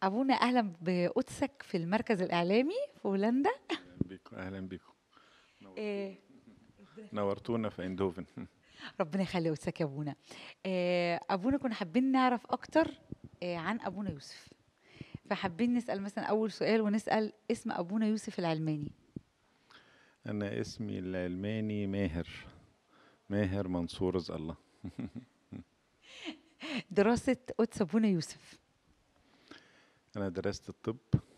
أبونا أهلا بقدسك في المركز الإعلامي في هولندا اهلا بيكم اهلا بيكم إيه، نورتونا في ايندهوفن ربنا يخلي قدسك يا أبونا إيه، أبونا كنا حابين نعرف أكتر إيه، عن أبونا يوسف فحابين نسأل مثلا أول سؤال ونسأل اسم أبونا يوسف العلماني انا اسمي العلماني ماهر ماهر منصور رزق الله دراسة قدس أبونا يوسف انا درست الطب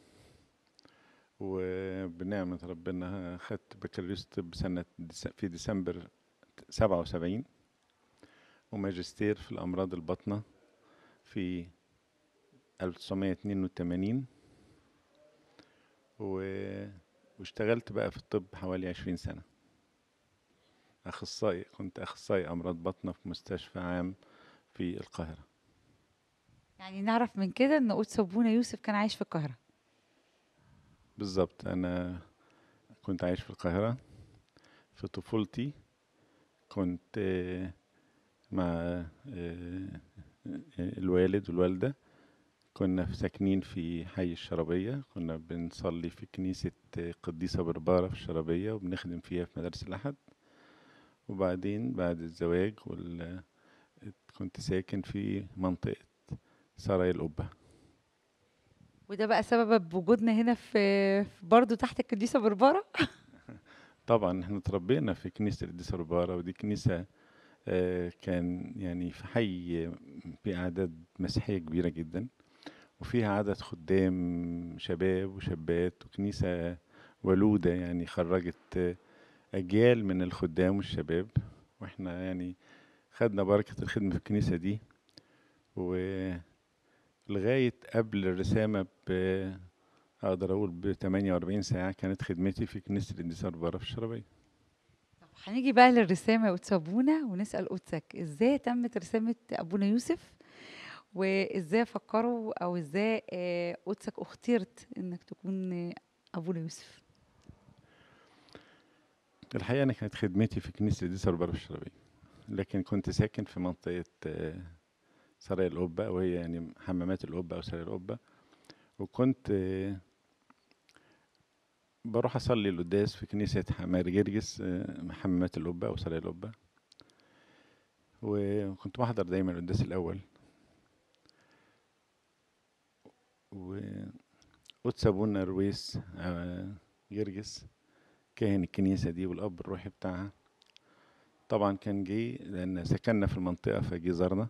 وبنعمة ربنا خدت بكالوريوس طب سنة ديس- في ديسمبر سبعة وسبعين وماجستير في الأمراض الباطنة في 1982 و... واشتغلت بقى في الطب حوالي 20 سنة أخصائي كنت أخصائي أمراض باطنة في مستشفى عام في القاهرة يعني نعرف من كده إن قدس أبونا يوسف كان عايش في القاهرة بالظبط أنا كنت عايش في القاهرة في طفولتي كنت آه، مع آه، الوالد والوالدة كنا في ساكنين في حي الشرابية كنا بنصلي في كنيسة قديسة بربارة في الشرابية وبنخدم فيها في مدارس الأحد وبعدين بعد الزواج وال... كنت ساكن في منطقة سراي القبة وده بقى سبب وجودنا هنا في في برضه تحت القديسة بربارة طبعا احنا اتربينا في كنيسة القديسة بربارة ودي كنيسة آه، كان يعني في حي في أعداد مسيحية كبيرة جدا وفيها عدد خدام شباب وشابات وكنيسة ولودة يعني خرجت آه، أجيال من الخدام والشباب واحنا يعني خدنا بركة الخدمة في الكنيسة دي ولغاية قبل الرسامة ب أقدر أقول ب 48 ساعة كانت خدمتي في كنيسة القديسة بربارة في الشربية طب هنيجي بقى للرسامة يا قدس أبونا ونسأل قدسك إزاي تمت رسامة أبونا يوسف وإزاي فكروا أو إزاي آه، قدسك اخترت إنك تكون آه، أبونا يوسف الحقيقة أنا كانت خدمتي في كنيسة القديسة بربارة في الشربية لكن كنت ساكن في منطقة آه، سراي القبة وهي يعني حمامات القبة أو سراي القبة وكنت آه، بروح أصلي القداس في كنيسة ماري جرجس آه، حمامات القبة أو سراي القبة وكنت بحضر دايما القداس الأول وقدس أبونا رويس آه، جرجس كاهن الكنيسة دي والأب الروحي بتاعها طبعا كان جه لأن سكننا في المنطقة فجه زارنا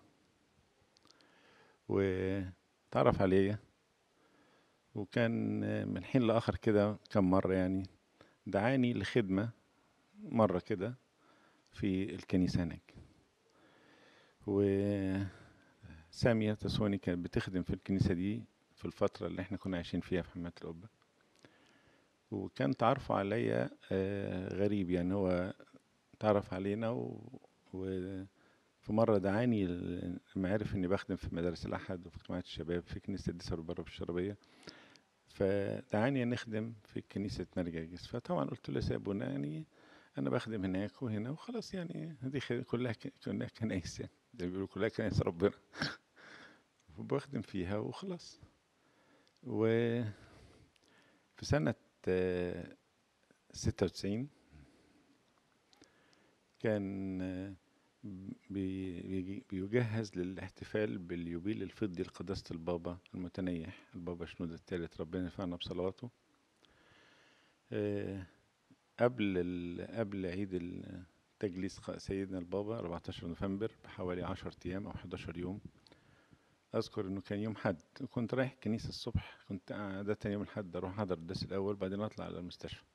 وتعرف عليا وكان من حين لآخر كده كم مرة يعني دعاني لخدمة مرة كده في الكنيسة هناك وسامية تسوني كانت بتخدم في الكنيسة دي في الفترة اللي احنا كنا عايشين فيها في حماة القبة وكان تعرفه عليا آه، غريب يعني هو تعرف علينا و... و... في مرة دعاني ل- لما عرف إني بخدم في مدارس الأحد وفي اجتماعات الشباب في كنيسة الديسر بره في الشربية فدعاني نخدم في كنيسة مرجاجس فطبعا قلت له يا أبونا يعني أنا بخدم هناك وهنا وخلاص يعني دي خ- كلها ك- كلها كنايس يعني زي ما بيقولوا كلها كنايس ربنا وبخدم فيها وخلاص وفي سنة آه، ستة وتسعين كان آه، بي- بيجي- بيجهز للاحتفال باليوبيل الفضي لقداسة البابا المتنيح البابا شنودة الثالث ربنا ينفعنا بصلواته آه، قبل ال- قبل عيد ال- تجليس ق- سيدنا البابا 14 نوفمبر بحوالي 10 أيام أو 11 يوم أذكر إنه كان يوم حد كنت رايح الكنيسة الصبح كنت عادة يوم الحد أروح أحضر الدرس الأول بعدين أطلع على المستشفى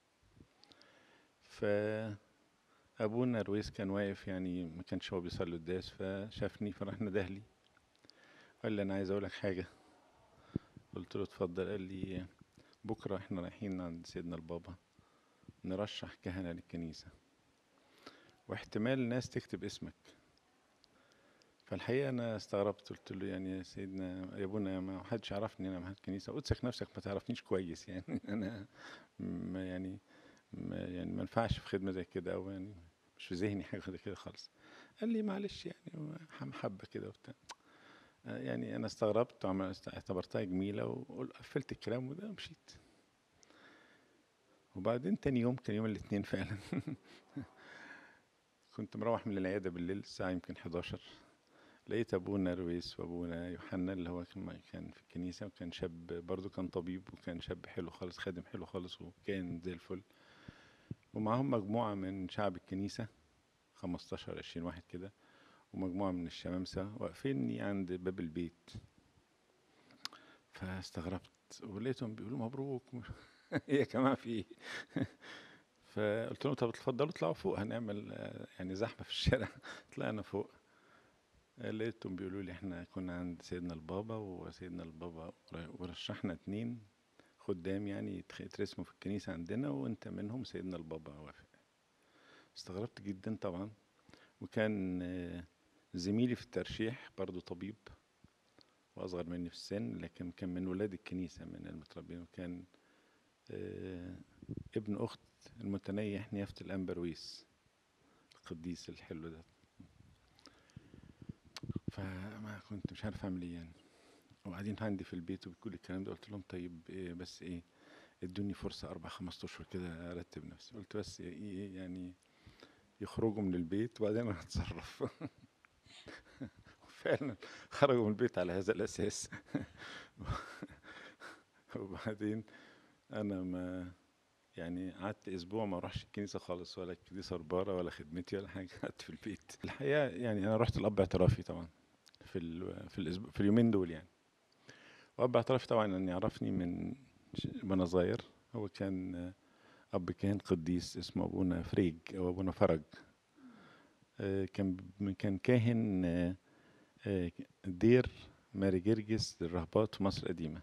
فأبونا رويس كان واقف يعني ما كانش هو بيصلي القداس فشافني فراح ندهلي قال لي أنا عايز أقول لك حاجة قلت له اتفضل قال لي بكرة احنا رايحين عند سيدنا البابا نرشح كهنة للكنيسة واحتمال ناس تكتب اسمك فالحقيقة أنا استغربت قلت له يعني يا سيدنا يا أبونا ما حدش يعرفني أنا مهد كنيسة قدسك نفسك ما تعرفنيش كويس يعني أنا ما يعني ما يعني ما ينفعش في خدمة زي كده أو يعني مش في ذهني حاجة زي كده خالص قال لي معلش يعني هو محبة كده وبتاع آه، يعني انا استغربت وعمل- است- اعتبرتها جميله وقفلت الكلام وده مشيت وبعدين تاني يوم كان يوم الاثنين فعلا كنت مروح من العياده بالليل الساعه يمكن 11 لقيت ابونا رويس وابونا يوحنا اللي هو كان كان في الكنيسه وكان شاب برضو كان طبيب وكان شاب حلو خالص خادم حلو خالص وكان زي الفل ومعاهم مجموعه من شعب الكنيسه 15 20 واحد كده ومجموعه من الشمامسه واقفيني عند باب البيت فاستغربت ولقيتهم بيقولوا مبروك ايه يا جماعه في ايه فقلت لهم طب اتفضلوا اطلعوا فوق هنعمل آه، يعني زحمه في الشارع طلعنا فوق آه، لقيتهم بيقولوا لي احنا كنا عند سيدنا البابا وسيدنا البابا ورشحنا اتنين خدام يعني يتخ- يترسموا في الكنيسة عندنا وانت منهم سيدنا البابا وافق استغربت جدا طبعا وكان آه، زميلي في الترشيح برضو طبيب واصغر مني في السن لكن كان من ولاد الكنيسة من المتربين وكان آه، ابن اخت المتنيح نيافة الانبرويس القديس الحلو ده فما كنت مش عارف اعمل ايه يعني وقاعدين عندي في البيت وبتقول الكلام ده قلت لهم طيب إيه بس ايه ادوني فرصة أربع خمس أشهر كده أرتب نفسي قلت بس إيه إيه يعني يخرجوا من البيت وبعدين أنا هتصرف وفعلا خرجوا من البيت على هذا الأساس وبعدين أنا ما يعني قعدت أسبوع ما أروحش الكنيسة خالص ولا الكنيسة ربارة ولا خدمتي ولا حاجة قعدت في البيت الحقيقة يعني أنا رحت الأب اعترافي طبعا في ال في الأسبوع في اليومين دول يعني وأب اعترافي طبعا أن يعرفني من ش- وأنا صغير هو كان آه، أب كان قديس اسمه أبونا فريج أو أبونا فرج آه، كان ب- كان كاهن آه، آه، دير ماري جرجس للرهبات في مصر القديمة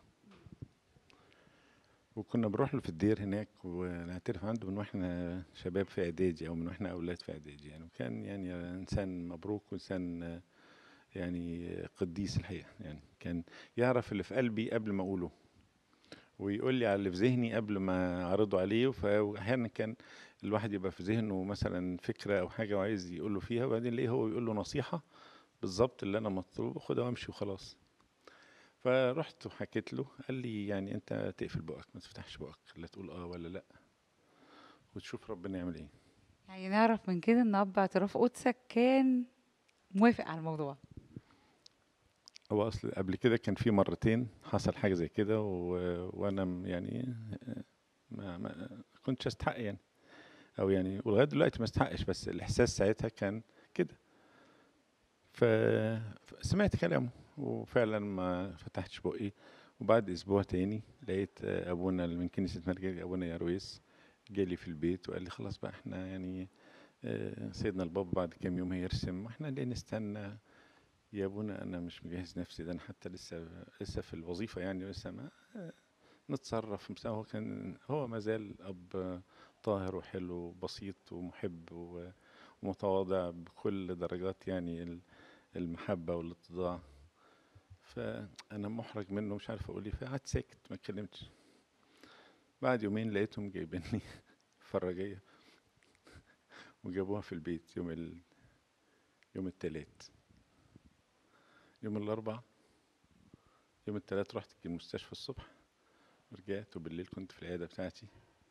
وكنا بنروح له في الدير هناك ونعترف عنده من واحنا شباب في اعدادي او من واحنا اولاد في اعدادي يعني وكان يعني انسان مبروك وانسان آه، يعني قديس الحقيقه يعني كان يعرف اللي في قلبي قبل ما اقوله ويقول لي على اللي في ذهني قبل ما اعرضه عليه فاحيانا كان الواحد يبقى في ذهنه مثلا فكره او حاجه وعايز يقول له فيها وبعدين ليه هو يقول له نصيحه بالظبط اللي انا مطلوب خدها وامشي وخلاص فرحت وحكيت له قال لي يعني انت تقفل بقك ما تفتحش بقك لا تقول اه ولا لا وتشوف ربنا يعمل ايه يعني نعرف من كده ان اب اعتراف قدسك كان موافق على الموضوع هو اصل قبل كده كان في مرتين حصل حاجه زي كده و... وانا م- يعني ما ما كنتش استحق يعني او يعني ولغايه دلوقتي ما استحقش بس الاحساس ساعتها كان كده ف... فسمعت كلامه وفعلا ما فتحتش بقي وبعد اسبوع تاني لقيت ابونا اللي من كنيسه مرجع ابونا يارويس جالي في البيت وقال لي خلاص بقى احنا يعني آه، سيدنا البابا بعد كام يوم هيرسم واحنا ليه نستنى يا ابونا انا مش مجهز نفسي ده انا حتى لسه لسه في الوظيفه يعني لسه ما آه، نتصرف بس هو كان هو ما زال اب طاهر وحلو وبسيط ومحب و- ومتواضع بكل درجات يعني ال- المحبه والاتضاع فانا محرج منه مش عارف اقول ايه فقعدت ساكت ما اتكلمتش بعد يومين لقيتهم جايبيني فراجيه وجابوها في البيت يوم ال... يوم التلات يوم الأربع يوم التلات رحت المستشفى الصبح ورجعت وبالليل كنت في العيادة بتاعتي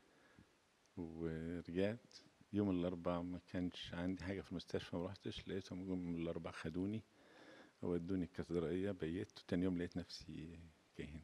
ورجعت يوم الأربع ما كانش عندي حاجة في المستشفى ما رحتش لقيتهم يوم الأربع خدوني ودوني الكاتدرائية بيت وتاني يوم لقيت نفسي كاهن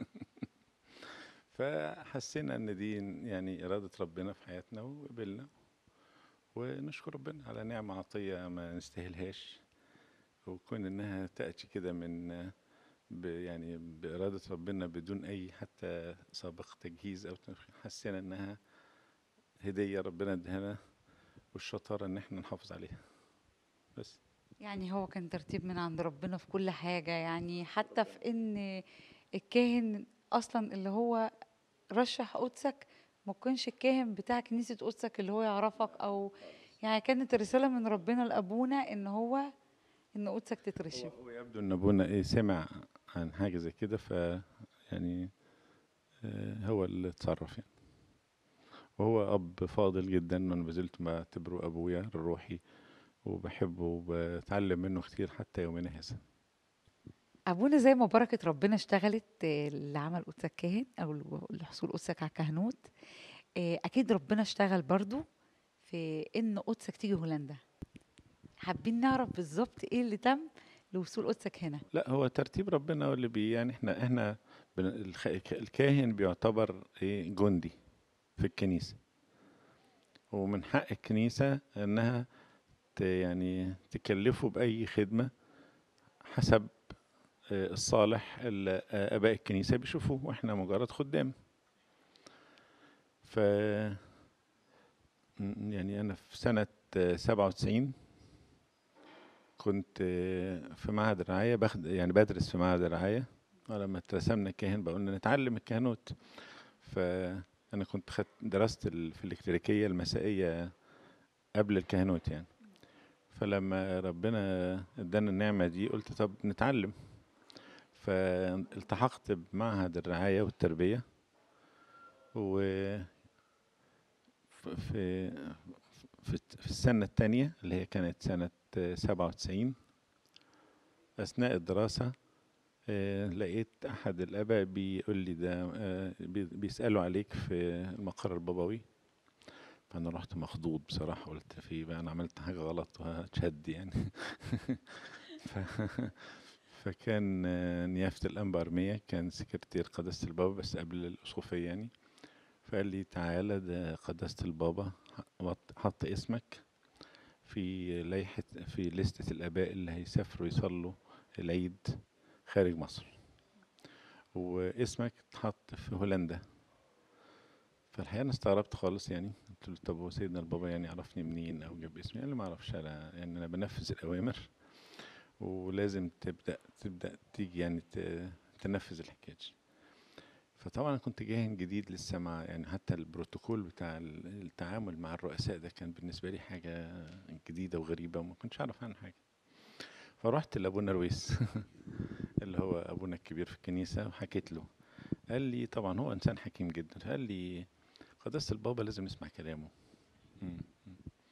فحسينا ان دي يعني إرادة ربنا في حياتنا وقبلنا ونشكر ربنا على نعمة عطية ما نستاهلهاش وكون انها تأتي كده من ب يعني بإرادة ربنا بدون أي حتى سابق تجهيز أو تنفيذ. حسينا إنها هدية ربنا ادهنا والشطارة إن احنا نحافظ عليها بس يعني هو كان ترتيب من عند ربنا في كل حاجة يعني حتى في ان الكاهن اصلا اللي هو رشح قدسك ما كانش الكاهن بتاع كنيسة قدسك اللي هو يعرفك او يعني كانت الرسالة من ربنا لأبونا ان هو ان قدسك تترشم هو يبدو إن أبونا إيه سمع عن حاجة زي كده ف يعني آه، هو اللي اتصرف يعني وهو أب فاضل جدا أنا ما زلت بعتبره أبويا الروحي وبحبه وبتعلم منه كتير حتى يومنا هذا ابونا زي ما بركه ربنا اشتغلت آه، لعمل قدسك كاهن او ل- لحصول قدسك على الكهنوت آه، اكيد ربنا اشتغل برضو في ان قدسك تيجي هولندا حابين نعرف بالظبط ايه اللي تم لوصول قدسك هنا لا هو ترتيب ربنا هو اللي بي يعني احنا احنا بن- الخ- الكاهن بيعتبر ايه جندي في الكنيسة ومن حق الكنيسة انها ت يعني تكلفه بأي خدمة حسب آه، الصالح اللي آه، آباء الكنيسة بيشوفوه واحنا مجرد خدام ف م- يعني أنا في سنة سبعة وتسعين كنت آه، في معهد الرعاية باخد يعني بدرس في معهد الرعاية ولما اترسمنا كاهن بقولنا نتعلم الكهنوت فأنا كنت خدت درست ال- في الإكليريكية المسائية قبل الكهنوت يعني فلما ربنا ادانا النعمة دي قلت طب نتعلم فالتحقت بمعهد الرعاية والتربية و ف- في في في السنة التانية اللي هي كانت سنة سبعة وتسعين أثناء الدراسة آه، لقيت أحد الآباء بيقول لي ده آه، بي- بيسألوا عليك في المقر البابوي فأنا رحت مخضوض بصراحة قلت في بقى أنا عملت حاجة غلط وهتشد يعني ف... فكان آه، نيافة الأنبا أرمية كان سكرتير قداسة البابا بس قبل الأسقفية يعني فقال لي تعالى ده قداسة البابا حط- حط اسمك في لائحة في لستة الآباء اللي هيسافروا يصلوا العيد خارج مصر واسمك اتحط في هولندا فالحقيقة أنا استغربت خالص يعني قلت له طب هو سيدنا البابا يعني عرفني منين أو جاب اسمي قال لي ما أعرفش أنا يعني أنا بنفذ الأوامر ولازم تبدأ تبدأ تيجي يعني ت- تنفذ الحكاية دي. فطبعا أنا كنت جاهن جديد لسه مع يعني حتى البروتوكول بتاع ال- التعامل مع الرؤساء ده كان بالنسبة لي حاجة جديدة وغريبة وما كنتش أعرف عنها حاجة فرحت لأبونا رويس اللي هو أبونا الكبير في الكنيسة وحكيت له قال لي طبعا هو إنسان حكيم جدا قال لي قداسة البابا لازم نسمع كلامه مم. مم.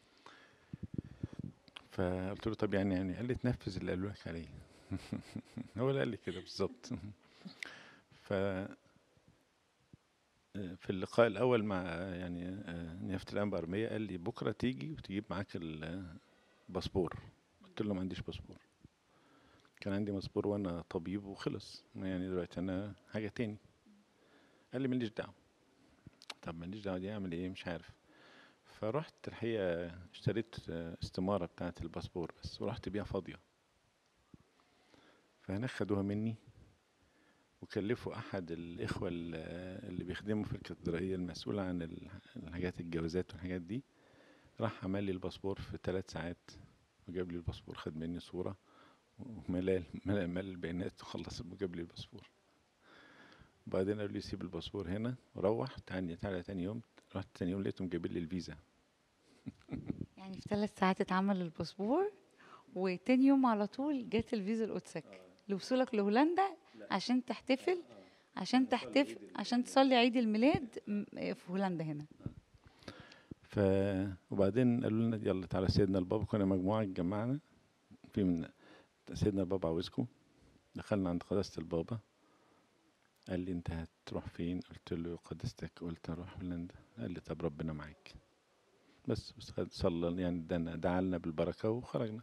فقلت له طب يعني يعني قال لي تنفذ اللي قالوا لك عليه هو اللي قال لي كده بالظبط ف في اللقاء الأول مع يعني آه، نيافة الأنبا أرمية قال لي بكرة تيجي وتجيب معاك الباسبور قلت له ما عنديش باسبور كان عندي باسبور وأنا طبيب وخلص يعني دلوقتي أنا حاجة تاني قال لي ماليش دعوة طب ماليش دعوة دي أعمل إيه مش عارف فرحت الحقيقة اشتريت آه، استمارة بتاعة الباسبور بس ورحت بيها فاضية فهناك خدوها مني وكلفوا أحد الإخوة ال- اللي بيخدموا في الكاتدرائية المسؤول عن ال- الحاجات الجوازات والحاجات دي راح عمل لي الباسبور في ثلاث ساعات وجاب لي الباسبور خد مني صورة وملال ملال ملال البيانات وخلص وجاب لي الباسبور وبعدين قالوا لي سيب الباسبور هنا وروح تعالى تعالى تاني يوم رحت تاني يوم لقيتهم جايبين لي الفيزا يعني في ثلاث ساعات اتعمل الباسبور وتاني يوم على طول جت الفيزا لقدسك لوصولك لهولندا عشان تحتفل عشان تحتفل عشان تصلي عيد الميلاد م- في هولندا هنا ف وبعدين قالوا لنا يلا تعالى سيدنا البابا كنا مجموعة اتجمعنا في من سيدنا البابا عاوزكم دخلنا عند قداسة البابا قال لي انت هتروح فين قلت له قداستك قلت اروح هولندا قال لي طب ربنا معاك بس بس خد- صلى يعني دعنا دعا لنا بالبركة وخرجنا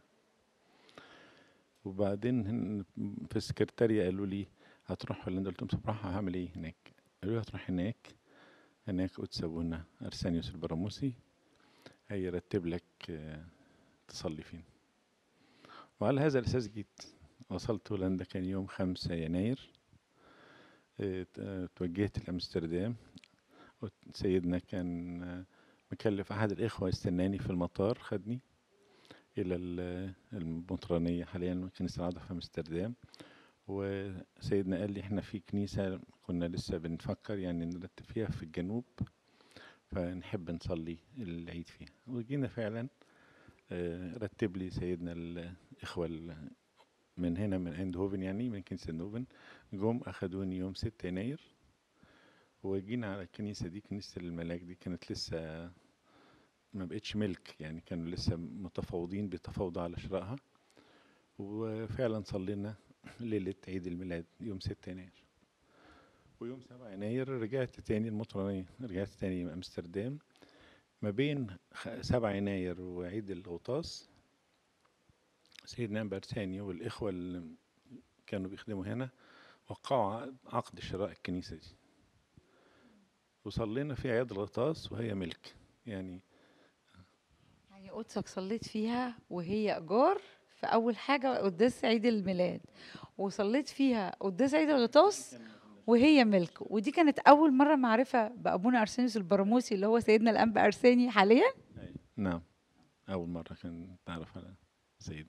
وبعدين هن- في السكرتارية قالوا لي هتروح هولندا قلت لهم طب راح هعمل ايه هناك قالوا لي هتروح هناك هناك قدس ابونا ارسانيوس البراموسي هيرتب لك آه، تصلي فين وعلى هذا الاساس جيت وصلت هولندا كان يوم خمسة يناير آه، ت- آه، توجهت لامستردام سيدنا كان آه، مكلف احد الاخوه يستناني في المطار خدني الى ال- المطرانيه حاليا كنيسه العذراء في امستردام وسيدنا قال لي احنا في كنيسه كنا لسه بنفكر يعني نرتب فيها في الجنوب فنحب نصلي العيد فيها وجينا فعلا آه، رتب لي سيدنا الاخوه ال- من هنا من ايندهوفن يعني من كنيسه ايندهوفن جم اخدوني يوم 6 يناير وجينا على الكنيسه دي كنيسه الملاك دي كانت لسه ما بقتش ملك يعني كانوا لسه متفاوضين بيتفاوضوا على شرائها وفعلا صلينا ليلة عيد الميلاد يوم 6 يناير ويوم 7 يناير رجعت تاني المطرانية رجعت تاني أمستردام ما بين خ- 7 يناير وعيد الغطاس سيدنا أنبا ثاني والإخوة اللي كانوا بيخدموا هنا وقعوا عقد- عقد شراء الكنيسة دي وصلينا في عيد الغطاس وهي ملك يعني يعني قدسك صليت فيها وهي ايجار في اول حاجه قداس عيد الميلاد وصليت فيها قداس عيد الغطاس وهي ملك ودي كانت اول مره معرفه بابونا ارسانيوس البراموسي اللي هو سيدنا الانبا ارساني حاليا أي. نعم أول مرة كان تعرف على سيد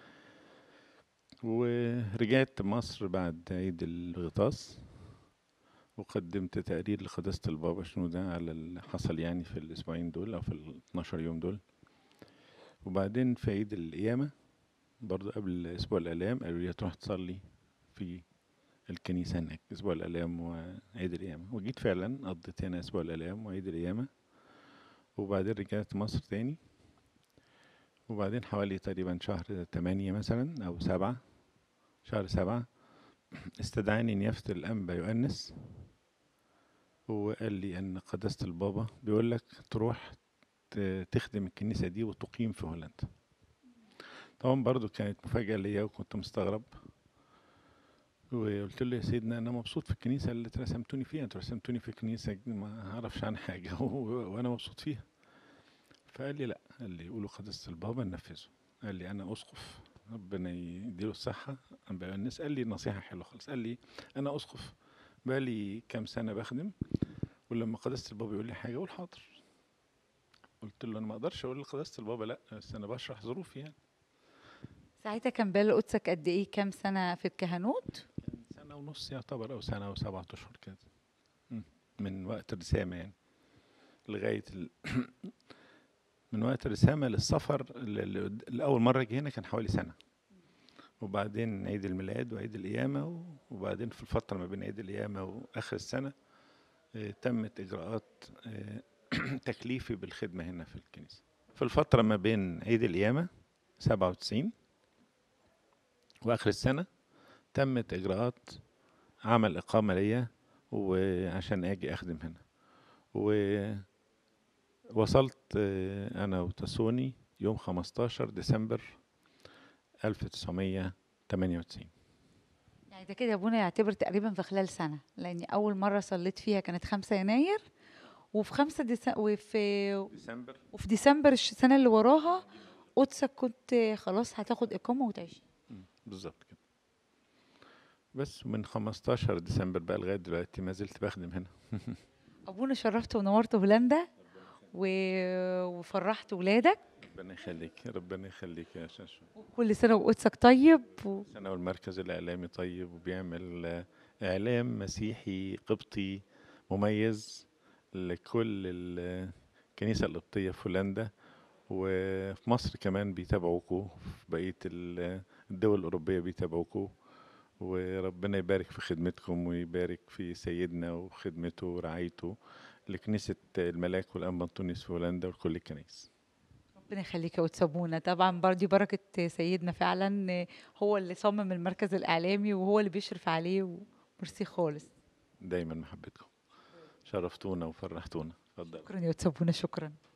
ورجعت مصر بعد عيد الغطاس وقدمت تقرير لقداسة البابا شنودة على اللي حصل يعني في الأسبوعين دول أو في ال 12 يوم دول وبعدين في عيد القيامة برضو قبل أسبوع الآلام قالوا لي تروح تصلي في الكنيسة هناك أسبوع الآلام وعيد القيامة وجيت فعلا قضيت هنا أسبوع الآلام وعيد القيامة وبعدين رجعت مصر تاني وبعدين حوالي تقريبا شهر تمانية مثلا أو سبعة شهر سبعة استدعاني نيافة الأنبا يؤنس وقال لي أن قداسة البابا بيقول لك تروح ت- تخدم الكنيسة دي وتقيم في هولندا طبعا برضو كانت مفاجأة ليا وكنت مستغرب وقلت له يا سيدنا أنا مبسوط في الكنيسة اللي رسمتوني فيها أنتوا رسمتوني في كنيسة ما أعرفش عنها حاجة و- وأنا مبسوط فيها فقال لي لا قال لي قولوا قداسة البابا ننفذه قال لي أنا أسقف ربنا يديله الصحة أنبا الناس قال لي نصيحة حلوة خالص قال لي أنا أسقف بقالي كام سنة بخدم ولما قداسة البابا يقول لي حاجة أقول حاضر قلت له أنا ما أقدرش أقول لقداسة البابا لا بس أنا بشرح ظروفي يعني ساعتها كان بال قدسك قد ايه كام سنه في الكهنوت كان سنة ونص يعتبر أو سنة وسبعة أشهر كده مم. من وقت الرسامة يعني لغاية ال... من وقت الرسامة للسفر ل- ل- لأول مرة جه هنا كان حوالي سنة وبعدين عيد الميلاد وعيد القيامة و- وبعدين في الفترة ما بين عيد القيامة وآخر السنة آه، تمت إجراءات آه، تكليفي بالخدمة هنا في الكنيسة في الفترة ما بين عيد القيامة 97 وآخر السنة تمت إجراءات عمل إقامة ليا وعشان أجي أخدم هنا ووصلت آه، أنا وتسوني يوم 15 ديسمبر 1998 يعني ده كده يا ابونا يعتبر تقريبا في خلال سنه لاني اول مره صليت فيها كانت 5 يناير وفي 5 ديسمبر وفي ديسمبر وفي ديسمبر الش- السنه اللي وراها قدسك كنت خلاص هتاخد اقامه وتعيش مم، بالظبط كده بس من 15 ديسمبر بقى لغاية دلوقتي ما زلت بخدم هنا ابونا شرفت ونورت هولندا و... وفرحت ولادك ربنا يخليك ربنا يخليك يا شاشو كل سنه وقدسك طيب و... أنا والمركز الإعلامي طيب وبيعمل آه، إعلام مسيحي قبطي مميز لكل ال- الكنيسة القبطية في هولندا وفي مصر كمان بيتابعوكوا في بقية ال- الدول الأوروبية بيتابعوكوا وربنا يبارك في خدمتكم ويبارك في سيدنا وخدمته ورعايته لكنيسة الملاك والأنبا أنطونيوس في هولندا وكل الكنائس ربنا يخليك يا وتسابونا طبعا برضي بركه سيدنا فعلا هو اللي صمم المركز الاعلامي وهو اللي بيشرف عليه وميرسي خالص دايما محبتكم شرفتونا وفرحتونا اتفضل شكرا يا وتسابونا شكرا